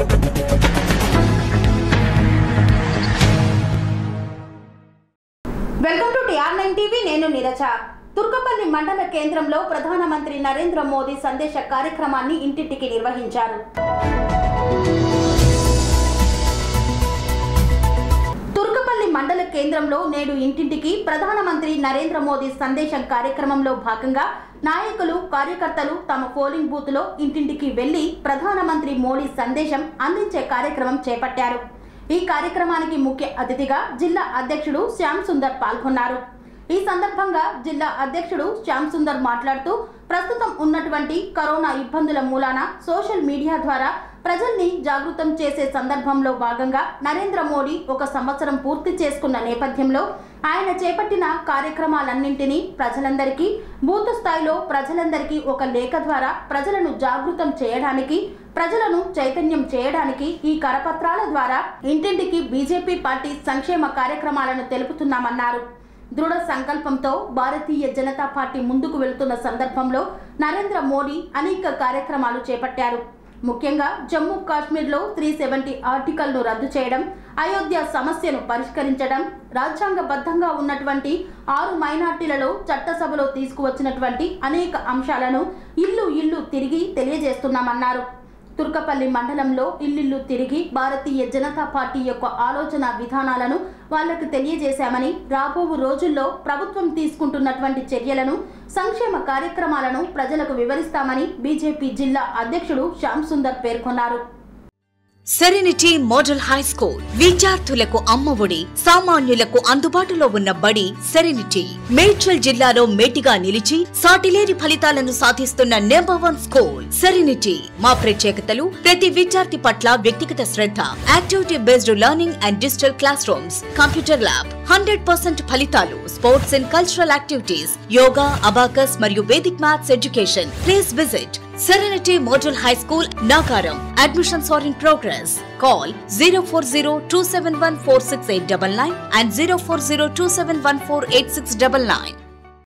Welcome to TR nine TV నేను నీరజ తుర్కపల్లి మండల కేంద్రంలో ప్రధానమంత్రి నరేంద్ర మోదీ సందేశ కార్యక్రమాన్ని ఇంటింటికి నిర్వహించారు తుర్కపల్లి మండల కేంద్రంలో నేడు ఇంటింటికి ప్రధానమంత్రి నరేంద్ర మోదీ సందేశం కార్యక్రమంలో భాగంగా నాయకులు కార్యకర్తలు తమ పోలింగ్ బూత్లో ఇంటింటికి వెళ్లి ప్రధానమంత్రి మోడీ సందేశం అందించే కార్యక్రమం చేపట్టారు ఈ కార్యక్రమానికి ముఖ్య అతిథిగా జిల్లా అధ్యక్షుడు శ్యామ్ సుందర్ పాల్గొన్నారు ఈ సందర్భంగా జిల్లా అధ్యక్షుడు శ్యామ్ సుందర్ మాట్లాడుతూ ప్రస్తుతం ఉన్నటువంటి కరోనా ఇబ్బందుల మూలాన సోషల్ మీడియా ద్వారా ప్రజల్ని జాగృతం చేసే సందర్భంలో భాగంగా నరేంద్ర మోడీ ఒక సంవత్సరం పూర్తి చేసుకున్న నేపథ్యంలో ఆయన చేపట్టిన కార్యక్రమాలన్నింటినీ ప్రజలందరికీ బూత్ స్థాయిలో ప్రజలందరికీ ఒక లేఖ ద్వారా ప్రజలను జాగృతం చేయడానికి ప్రజలను చైతన్యం చేయడానికి ఈ కరపత్రాల ద్వారా ఇంటింటికి బీజేపీ పార్టీ సంక్షేమ కార్యక్రమాలను తెలుపుతున్నామన్నారు దృఢ సంకల్పంతో భారతీయ జనతా పార్టీ ముందుకు వెళుతున్న సందర్భంలో నరేంద్ర మోడీ అనేక కార్యక్రమాలు చేపట్టారు ముఖ్యంగా జమ్మూ కాశ్మీర్లో త్రీ సెవెంటీ ఆర్టికల్ను రద్దు చేయడం అయోధ్య సమస్యను పరిష్కరించడం రాజ్యాంగబద్ధంగా ఉన్నటువంటి ఆరు మైనార్టీలలో చట్టసభలో తీసుకువచ్చినటువంటి అనేక అంశాలను ఇల్లు ఇల్లు తిరిగి తెలియజేస్తున్నామన్నారు తుర్కపల్లి మండలంలో ఇల్లిల్లు తిరిగి భారతీయ జనతా పార్టీ యొక్క ఆలోచన విధానాలను వాళ్లకు తెలియజేశామని రాబో రోజుల్లో ప్రభుత్వం తీసుకుంటున్నటువంటి చర్యలను సంక్షేమ కార్యక్రమాలను ప్రజలకు వివరిస్తామని బీజేపీ జిల్లా అధ్యక్షుడు శ్యామ్ సుందర్ పేర్కొన్నారు సెరెనిటీ మోడల్ హై స్కూల్ విద్యార్థులకు అమ్మఒడి సామాన్యులకు అందుబాటులో ఉన్న బడి సెరెనిటీ మేడ్చల్ జిల్లాలో మేటిగా నిలిచి సాటిలేని ఫలితాలను సాధిస్తున్న నెంబర్ వన్ స్కూల్ సెరెనిటీ మా ప్రత్యేకతలు ప్రతి విద్యార్థి పట్ల వ్యక్తిగత శ్రద్ధ activity based learning and digital classrooms computer lab hundred percent ఫలితాలు sports and cultural activities yoga abacus మరియు Vedic maths education please visit Serenity Model High School, Nagaram. Admissions are in progress. Call 040 and 040